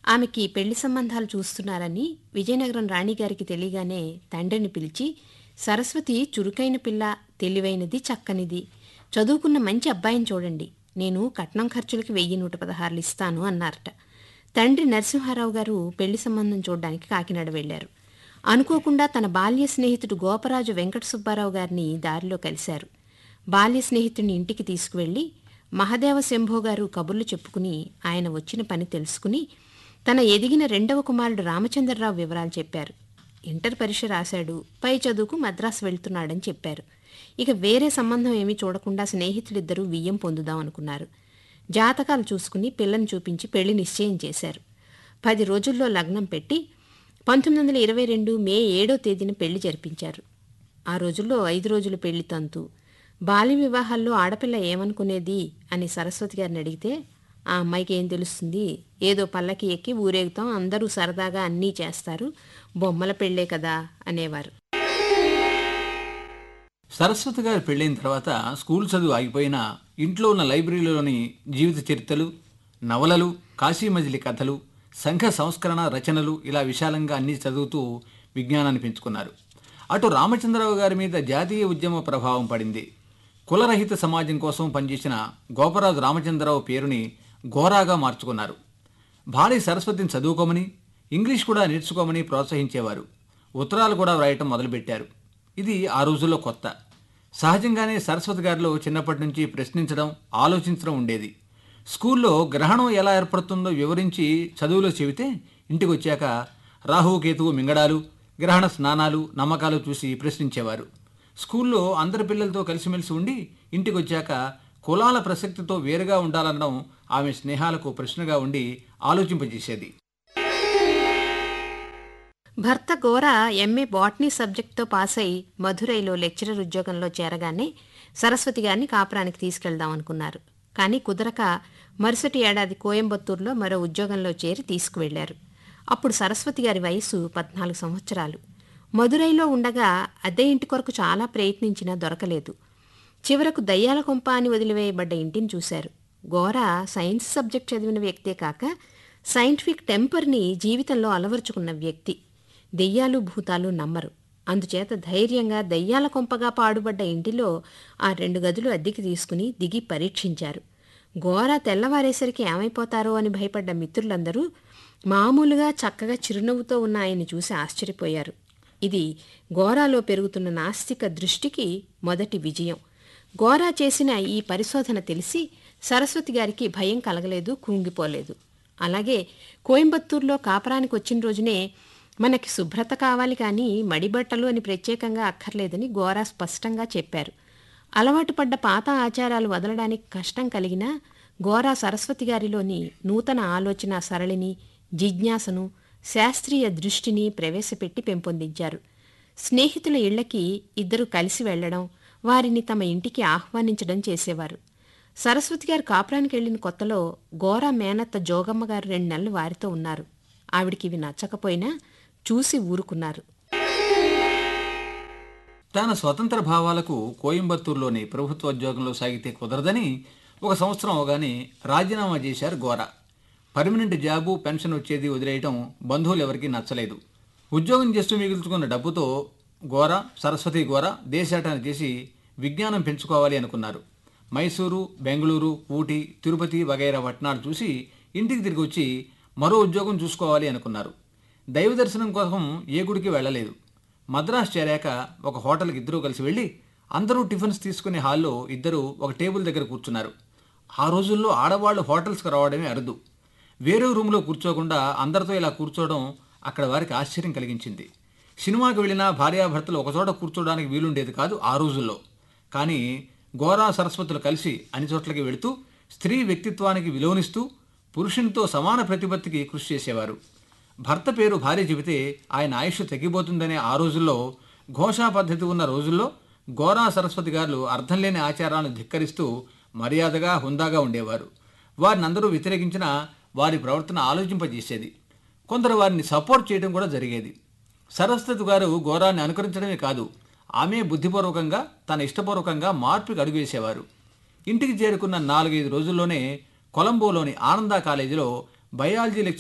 ఆమెకి పెళ్లి సంబంధాలు చూస్తున్నారని విజయనగరం రాణిగారికి తెలియగానే తండ్రిని పిలిచి సరస్వతి చురుకైన పిల్ల తెలివైనది చక్కనిది చదువుకున్న మంచి అబ్బాయిని చూడండి నేను కట్నం ఖర్చులకి వెయ్యి నూట పదహారులు ఇస్తాను అన్నారట తండ్రి నరసింహారావు గారు పెళ్లి సంబంధం చూడడానికి కాకినాడ వెళ్లారు అనుకోకుండా తన బాల్య స్నేహితుడు గోపరాజు వెంకట సుబ్బారావు గారిని దారిలో కలిశారు బాల్య స్నేహితుడిని ఇంటికి తీసుకువెళ్లి మహదేవ శంభో గారు కబుర్లు చెప్పుకుని ఆయన వచ్చిన పని తెలుసుకుని తన ఎదిగిన రెండవ కుమారుడు రామచంద్రరావు వివరాలు చెప్పారు ఇంటర్ పరీక్ష రాశాడు పై చదువుకు మద్రాసు వెళ్తున్నాడని చెప్పారు ఇక వేరే సంబంధం ఏమీ చూడకుండా స్నేహితులిద్దరూ వియ్యం పొందుదాం అనుకున్నారు జాతకాలు చూసుకుని పిల్లని చూపించి పెళ్లి నిశ్చయం చేశారు పది రోజుల్లో లగ్నం పెట్టి పంతొమ్మిది వందల ఇరవై రెండు మే ఏడో తేదీన పెళ్లి జరిపించారు ఆ రోజుల్లో ఐదు రోజుల పెళ్లి తంతు బాల్య వివాహాల్లో ఆడపిల్ల ఏమనుకునేది అని సరస్వతి గారిని అడిగితే ఆ అమ్మాయికి ఏం తెలుస్తుంది ఏదో పల్లకి ఎక్కి ఊరేగుతాం అందరూ సరదాగా అన్నీ చేస్తారు బొమ్మల పెళ్ళే కదా అనేవారు సరస్వతి గారు పెళ్ళైన తర్వాత స్కూల్ చదువు ఆగిపోయినా ఇంట్లో ఉన్న లైబ్రరీలోని జీవిత చరిత్రలు నవలలు కాశీమజిలి కథలు సంఘ సంస్కరణ రచనలు ఇలా విశాలంగా అన్నీ చదువుతూ విజ్ఞానాన్ని పెంచుకున్నారు అటు రామచంద్రరావు గారి మీద జాతీయ ఉద్యమ ప్రభావం పడింది కులరహిత సమాజం కోసం పనిచేసిన గోపరాజు రామచంద్రరావు పేరుని గోరాగా మార్చుకున్నారు భార్య సరస్వతిని చదువుకోమని ఇంగ్లీష్ కూడా నేర్చుకోమని ప్రోత్సహించేవారు ఉత్తరాలు కూడా వ్రాయటం మొదలుపెట్టారు ఇది ఆ రోజుల్లో కొత్త సహజంగానే సరస్వతి గారిలో చిన్నప్పటి నుంచి ప్రశ్నించడం ఆలోచించడం ఉండేది స్కూల్లో గ్రహణం ఎలా ఏర్పడుతుందో వివరించి చదువులో చెబితే ఇంటికి వచ్చాక రాహువు కేతువు మింగడాలు గ్రహణ స్నానాలు నమ్మకాలు చూసి ప్రశ్నించేవారు స్కూల్లో అందరి పిల్లలతో కలిసిమెలిసి ఉండి ఇంటికి వచ్చాక కులాల ప్రసక్తితో వేరుగా ఉండాలనడం ఆమె స్నేహాలకు ప్రశ్నగా ఉండి ఆలోచింపజేసేది భర్త గోర ఎంఏ బాటనీ సబ్జెక్టుతో పాస్ అయి మధురైలో లెక్చరర్ ఉద్యోగంలో చేరగానే సరస్వతి గారిని కాపురానికి తీసుకెళ్దాం అనుకున్నారు కానీ కుదరక మరుసటి ఏడాది కోయంబత్తూరులో మరో ఉద్యోగంలో చేరి తీసుకువెళ్లారు అప్పుడు సరస్వతి గారి వయసు పద్నాలుగు సంవత్సరాలు మదురైలో ఉండగా అద్దె ఇంటి కొరకు చాలా ప్రయత్నించినా దొరకలేదు చివరకు దయ్యాల కొంప అని వదిలివేయబడ్డ ఇంటిని చూశారు గోర సైన్స్ సబ్జెక్ట్ చదివిన వ్యక్తే కాక సైంటిఫిక్ టెంపర్ని జీవితంలో అలవరుచుకున్న వ్యక్తి దెయ్యాలు భూతాలు నమ్మరు అందుచేత ధైర్యంగా దయ్యాల కొంపగా పాడుబడ్డ ఇంటిలో ఆ రెండు గదులు అద్దెకి తీసుకుని దిగి పరీక్షించారు ఘోర తెల్లవారేసరికి ఏమైపోతారో అని భయపడ్డ మిత్రులందరూ మామూలుగా చక్కగా చిరునవ్వుతో ఉన్న ఆయన్ని చూసి ఆశ్చర్యపోయారు ఇది గోరాలో పెరుగుతున్న నాస్తిక దృష్టికి మొదటి విజయం గోరా చేసిన ఈ పరిశోధన తెలిసి సరస్వతి గారికి భయం కలగలేదు కుంగిపోలేదు అలాగే కోయంబత్తూరులో కాపరానికి వచ్చిన రోజునే మనకి శుభ్రత కావాలి కానీ మడిబట్టలు అని ప్రత్యేకంగా అక్కర్లేదని గోరా స్పష్టంగా చెప్పారు అలవాటు పడ్డ పాత ఆచారాలు వదలడానికి కష్టం కలిగినా గోరా సరస్వతి గారిలోని నూతన ఆలోచన సరళిని జిజ్ఞాసను శాస్త్రీయ దృష్టిని ప్రవేశపెట్టి పెంపొందించారు స్నేహితుల ఇళ్లకి ఇద్దరు కలిసి వెళ్లడం వారిని తమ ఇంటికి ఆహ్వానించడం చేసేవారు సరస్వతి గారు కాపురానికి వెళ్లిన కొత్తలో గోరా మేనత్త జోగమ్మ గారు రెండు నెలలు వారితో ఉన్నారు ఆవిడికి ఇవి నచ్చకపోయినా చూసి ఊరుకున్నారు తన స్వతంత్ర భావాలకు కోయంబత్తూరులోని ప్రభుత్వోద్యోగంలో సాగితే కుదరదని ఒక సంవత్సరం అవగానే రాజీనామా చేశారు గోరా పర్మనెంట్ జాబు పెన్షన్ వచ్చేది వదిలేయటం బంధువులు ఎవరికీ నచ్చలేదు ఉద్యోగం చేస్తూ మిగుల్చుకున్న డబ్బుతో గోర సరస్వతి గోర దేశాటన చేసి విజ్ఞానం పెంచుకోవాలి అనుకున్నారు మైసూరు బెంగళూరు ఊటీ తిరుపతి వగైరా పట్టణాలు చూసి ఇంటికి తిరిగి వచ్చి మరో ఉద్యోగం చూసుకోవాలి అనుకున్నారు దైవ దర్శనం కోసం ఏ గుడికి వెళ్ళలేదు మద్రాసు చేరాక ఒక హోటల్కి ఇద్దరూ కలిసి వెళ్ళి అందరూ టిఫిన్స్ తీసుకునే హాల్లో ఇద్దరు ఒక టేబుల్ దగ్గర కూర్చున్నారు ఆ రోజుల్లో ఆడవాళ్ళు హోటల్స్కి రావడమే అరుదు వేరే రూమ్లో కూర్చోకుండా అందరితో ఇలా కూర్చోవడం అక్కడ వారికి ఆశ్చర్యం కలిగించింది సినిమాకి వెళ్ళినా భార్యాభర్తలు ఒకచోట కూర్చోవడానికి వీలుండేది కాదు ఆ రోజుల్లో కానీ గోరా సరస్వతులు కలిసి అన్ని చోట్లకి వెళుతూ స్త్రీ వ్యక్తిత్వానికి విలోనిస్తూ పురుషునితో సమాన ప్రతిపత్తికి కృషి చేసేవారు భర్త పేరు భార్య చెబితే ఆయన ఆయుష్ తగ్గిపోతుందనే ఆ రోజుల్లో ఘోషా పద్ధతి ఉన్న రోజుల్లో గోరా సరస్వతి గారు అర్థం లేని ఆచారాలను ధిక్కరిస్తూ మర్యాదగా హుందాగా ఉండేవారు వారిని అందరూ వ్యతిరేకించిన వారి ప్రవర్తన ఆలోచింపజేసేది కొందరు వారిని సపోర్ట్ చేయడం కూడా జరిగేది సరస్వతి గారు ఘోరాన్ని అనుకరించడమే కాదు ఆమె బుద్ధిపూర్వకంగా తన ఇష్టపూర్వకంగా మార్పుకి అడుగువేసేవారు ఇంటికి చేరుకున్న నాలుగైదు రోజుల్లోనే కొలంబోలోని ఆనంద కాలేజీలో బయాలజీ లెక్చర్